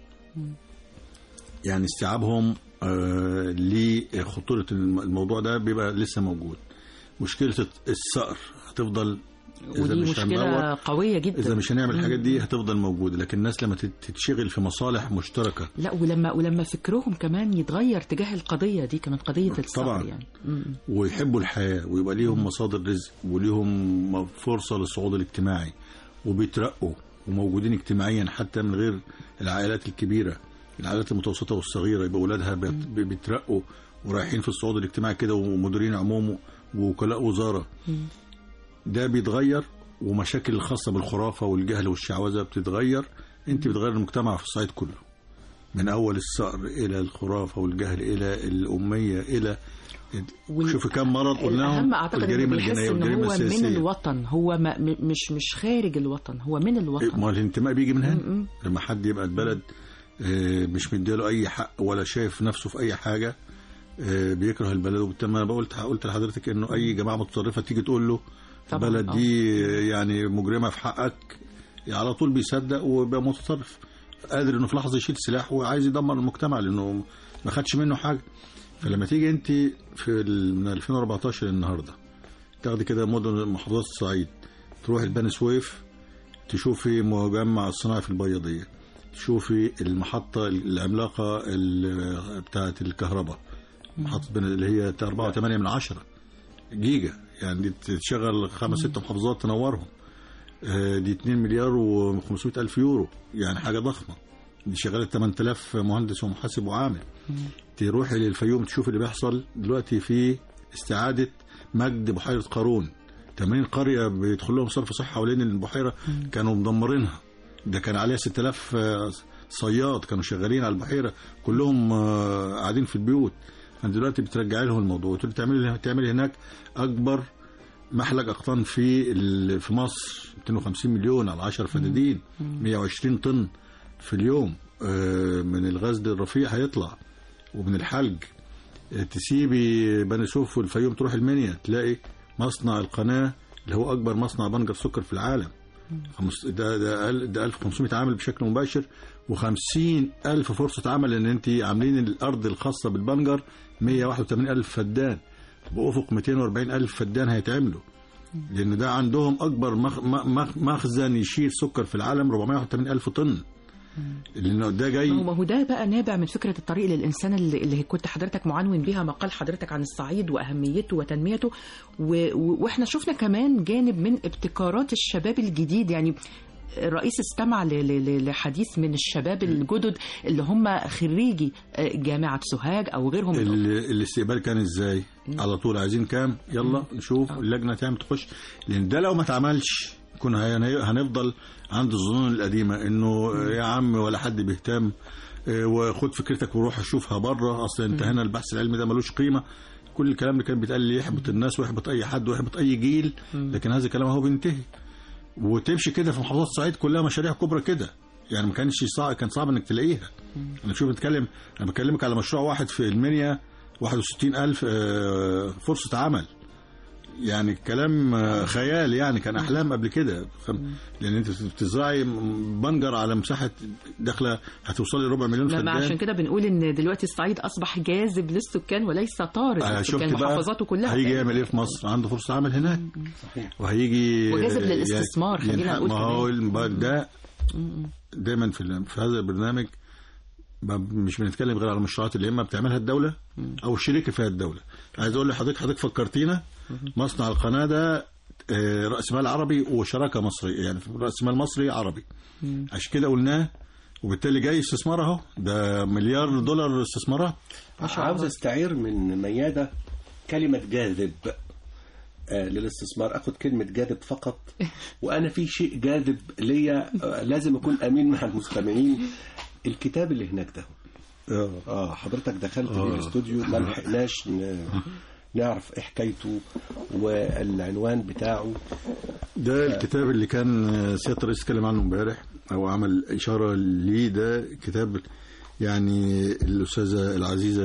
يعني استيعابهم آه لخطوره الم- الموضوع ده بيبقى لسه موجود مشكله الصقر هتفضل إذا ودي مش مشكله هندور قويه جدا اذا مش هنعمل الحاجات دي هتفضل موجوده لكن الناس لما تت- تتشغل في مصالح مشتركه لا ولما ولما فكرهم كمان يتغير تجاه القضيه دي كمان قضيه الصقر طبعاً. يعني مم. ويحبوا الحياه ويبقى ليهم مصادر رزق وليهم فرصه للصعود الاجتماعي وبيترقوا وموجودين اجتماعيا حتى من غير العائلات الكبيره العائلات المتوسطه والصغيره يبقى اولادها بيت- بيترقوا ورايحين في الصعود الاجتماعي كده ومديرين عموم ووكلاء وزاره ده بيتغير ومشاكل الخاصه بالخرافه والجهل والشعوذه بتتغير انت بتغير المجتمع في الصعيد كله من اول الصقر الى الخرافه والجهل الى الاميه الى وال- شوفي كم مرض قلناهم الاهم اعتقد انه الجريمه بيحس الجنائيه ان والجريمه هو من السياسيه الوطن هو ما م- مش مش خارج الوطن هو من الوطن ما الانتماء بيجي من هنا م-م. لما حد يبقى البلد آه، مش مديله اي حق ولا شايف نفسه في اي حاجه آه، بيكره البلد وبالتالي انا قلت قلت لحضرتك انه اي جماعه متطرفه تيجي تقول له طبعاً، البلد آه. دي آه، يعني مجرمه في حقك على طول بيصدق ويبقى متطرف قادر انه في لحظه يشيل سلاح وعايز يدمر المجتمع لانه ما خدش منه حاجه فلما تيجي انت في ال- من 2014 للنهارده تاخدي كده مدن محافظات الصعيد تروحي لبني سويف تشوفي مجمع الصناعي في البياضية تشوفي المحطة العملاقة ال- بتاعة الكهرباء محطة بن- اللي هي 4.8 من عشرة جيجا يعني دي تشغل خمس ست محافظات تنورهم آه، دي 2 مليار و500 ألف يورو يعني حاجة ضخمة دي شغالة 8000 مهندس ومحاسب وعامل تروحي للفيوم تشوف اللي بيحصل دلوقتي في استعادة مجد بحيرة قارون 80 قرية بيدخل لهم صرف صحة حوالين البحيرة كانوا مدمرينها ده كان عليها 6000 آه، صياد كانوا شغالين على البحيرة كلهم آه، قاعدين في البيوت انت دلوقتي بترجعي لهم الموضوع وتقولي تعملي تعملي هناك اكبر محلق اقطان في ال- في مصر 250 مليون على 10 فدادين 120 طن في اليوم آه، من الغزل الرفيع هيطلع ومن الحلج آه، تسيبي بني سويف والفيوم تروح المنيا تلاقي مصنع القناه اللي هو اكبر مصنع بنجر سكر في العالم خمس- ده ده ال- ده 1500 عامل بشكل مباشر و50 ألف فرصة عمل لأن أنت عاملين الأرض الخاصة بالبنجر 181 ألف فدان بأفق 240 ألف فدان هيتعملوا لأن ده عندهم أكبر مخ- مخ- مخزن يشيل سكر في العالم 480 ألف طن لأنه ده جاي ما هو- ما هو ده بقى نابع من فكره الطريق للانسان اللي, اللي كنت حضرتك معنون بيها مقال حضرتك عن الصعيد واهميته وتنميته و... و... واحنا شفنا كمان جانب من ابتكارات الشباب الجديد يعني الرئيس استمع ل... ل... لحديث من الشباب الجدد اللي هم خريجي جامعه سوهاج او غيرهم من ال- الاستقبال كان ازاي على طول عايزين كام يلا نشوف اللجنه تعمل تخش لان ده لو ما اتعملش كنا هن- هنفضل عند الظنون القديمه انه يا عم ولا حد بيهتم آه، وخد فكرتك وروح شوفها بره اصل انت هنا البحث العلمي ده ملوش قيمه كل الكلام اللي كان بيتقال لي يحبط الناس ويحبط اي حد ويحبط اي جيل لكن هذا الكلام هو بينتهي وتمشي كده في محافظات الصعيد كلها مشاريع كبرى كده يعني ما كانش صعب كان صعب انك تلاقيها انا شوف بتكلم انا بكلمك على مشروع واحد في المنيا 61 ألف آه، فرصة عمل يعني كلام آه، خيال يعني كان أحلام قبل كده فم- لأن أنت بتزرعي بنجر على مساحة داخلة هتوصلي ربع مليون لما فدان عشان كده بنقول ان دلوقتي الصعيد اصبح جاذب للسكان وليس طارد آه، للسكان شفت بقى محافظاته كلها هيجي يعمل ايه في مصر عنده فرصة عمل هناك صحيح وهيجي وجاذب آه، للاستثمار، يعني- خلينا نقول ما كمان. هو الم- ده دايما في ال- في هذا البرنامج ما- مش بنتكلم غير على المشروعات اللي اما بتعملها الدوله او الشريك فيها الدوله عايز اقول لحضرتك حضرتك فكرتينا مصنع القناه ده آه، راس مال عربي وشراكه مصريه يعني راس مال مصري عربي عشان كده قلناه وبالتالي جاي استثمار اهو ده مليار دولار استثمارات عاوز استعير من ميادة كلمة جاذب آه، للاستثمار اخد كلمة جاذب فقط وانا في شيء جاذب ليا آه، لازم اكون امين مع المستمعين الكتاب اللي هناك ده اه حضرتك دخلت آه. لي الاستوديو ما لحقناش ن- نعرف ايه حكايته والعنوان بتاعه ده الكتاب اللي كان سيادة الرئيس اتكلم عنه امبارح او عمل اشاره ليه ده كتاب يعني الاستاذه العزيزه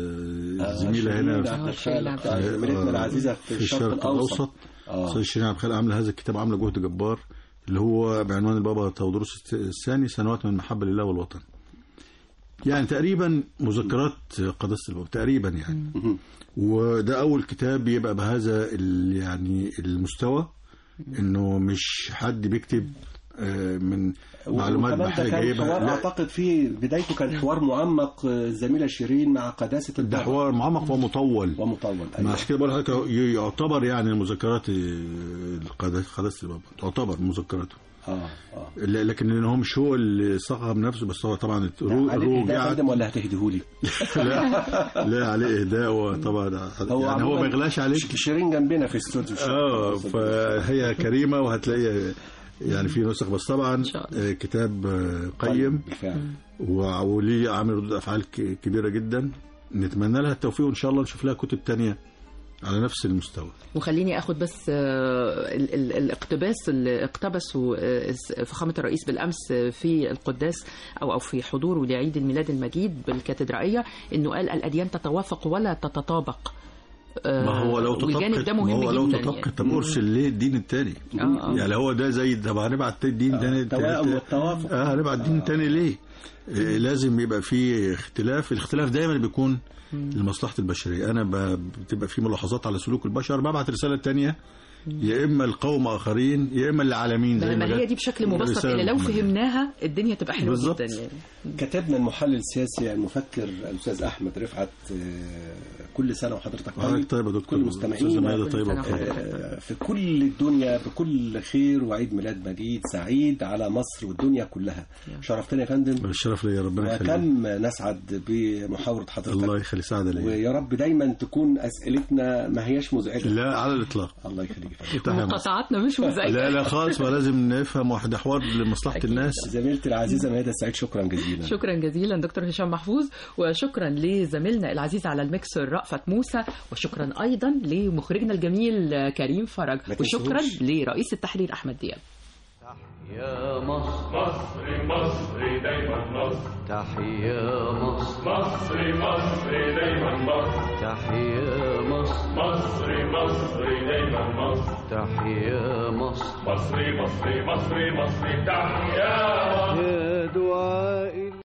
زميله هنا شيرين في عبد آه، شيرين الخالق عبد آه، زميلتنا العزيزه في الشرق الاوسط آه. استاذ شيرين عبد الخالق عامله هذا الكتاب عامله جهد جبار اللي هو بعنوان البابا تودروس الثاني سنوات من المحبه لله والوطن يعني تقريبا مذكرات قداسه البابا تقريبا يعني وده اول كتاب يبقى بهذا ال- يعني المستوى انه مش حد بيكتب آه، من معلومات وكمان ده بحريه كان جايبها حوار لا اعتقد في بدايته كان حوار معمق آه، الزميله شيرين مع قداسه ده البابا حوار معمق ومطول ومطول ما أيوة. عشان كده بقول لحضرتك يعتبر يعني مذكرات القداسه قداسة البابا تعتبر مذكراته اه اه لا- لكن لان هو مش هو اللي صاغها بنفسه بس هو طبعا الرو- عليك إهداء يا رجعت فندم ولا هتهديهولي لا لا عليه اهداء وطبعا يعني هو عموماً ما يغلاش عليك ش- شيرين جنبنا في الاستوديو اه فهي كريمه وهتلاقي يعني في نسخ بس طبعا شاء الله. آه، كتاب آه، قيم بالفعل و- وليه عامل ردود افعال ك- كبيره جدا نتمنى لها التوفيق وان شاء الله نشوف لها كتب تانية على نفس المستوى وخليني اخد بس آه، ال- ال- الاقتباس اللي اقتبسه آه، فخامه الرئيس بالامس آه، في القداس او او في حضوره لعيد الميلاد المجيد بالكاتدرائيه انه قال الاديان تتوافق ولا تتطابق آه، ما هو لو والجانب تطبقت ده ما مهم هو لو جدا تطبقت يعني. طب ارسل ليه الدين التاني آه، آه. يعني هو ده زي طب هنبعت دين تاني التوائم والتوافق اه هنبعت دين تاني ليه آه، لازم يبقى في اختلاف الاختلاف دايما بيكون لمصلحة البشرية أنا ب- بتبقى في ملاحظات على سلوك البشر ببعت رسالة تانية يا إما لقوم آخرين يا إما للعالمين زي ما ما هي جت دي بشكل مبسط رسالة اللي لو محمدية. فهمناها الدنيا تبقى حلوه بالظبط. جدا يعني كتبنا المحلل السياسي المفكر الاستاذ احمد رفعت آه، كل سنه وحضرتك حضرتك طيب يا دكتور كل أستاذة مستمعينا ميادة كل طيبة سنة وخير. وحضرتك. آه، في كل الدنيا بكل خير وعيد ميلاد مجيد سعيد على مصر والدنيا كلها شرفتنا يا فندم الشرف ليا ربنا يخليك وكم نسعد بمحاورة حضرتك الله يخلي سعادة ليا ويا رب دايما تكون اسئلتنا ما هياش مزعجه لا على الإطلاق الله يخليك يا فندم. افتح يا مصر. مقاطعاتنا مش مزعجه لا لا خالص ولازم نفهم واحد حوار لمصلحة أكيد. الناس زميلتي العزيزه ميادة سعيد شكرا جزيلا شكرا جزيلا دكتور هشام محفوظ وشكرا لزميلنا العزيز على الميكسر رأفت موسى وشكرا ايضا لمخرجنا الجميل كريم فرج ما وشكرا تنسوش. لرئيس التحرير احمد دياب يا مصر مصر مصر دايما مصر تحيا مصر مصر مصر دايما مصر تحيا مصر مصر مصر دايما مصر تحيا مصر مصر مصر مصر مصر تحيا مصر يا دعاء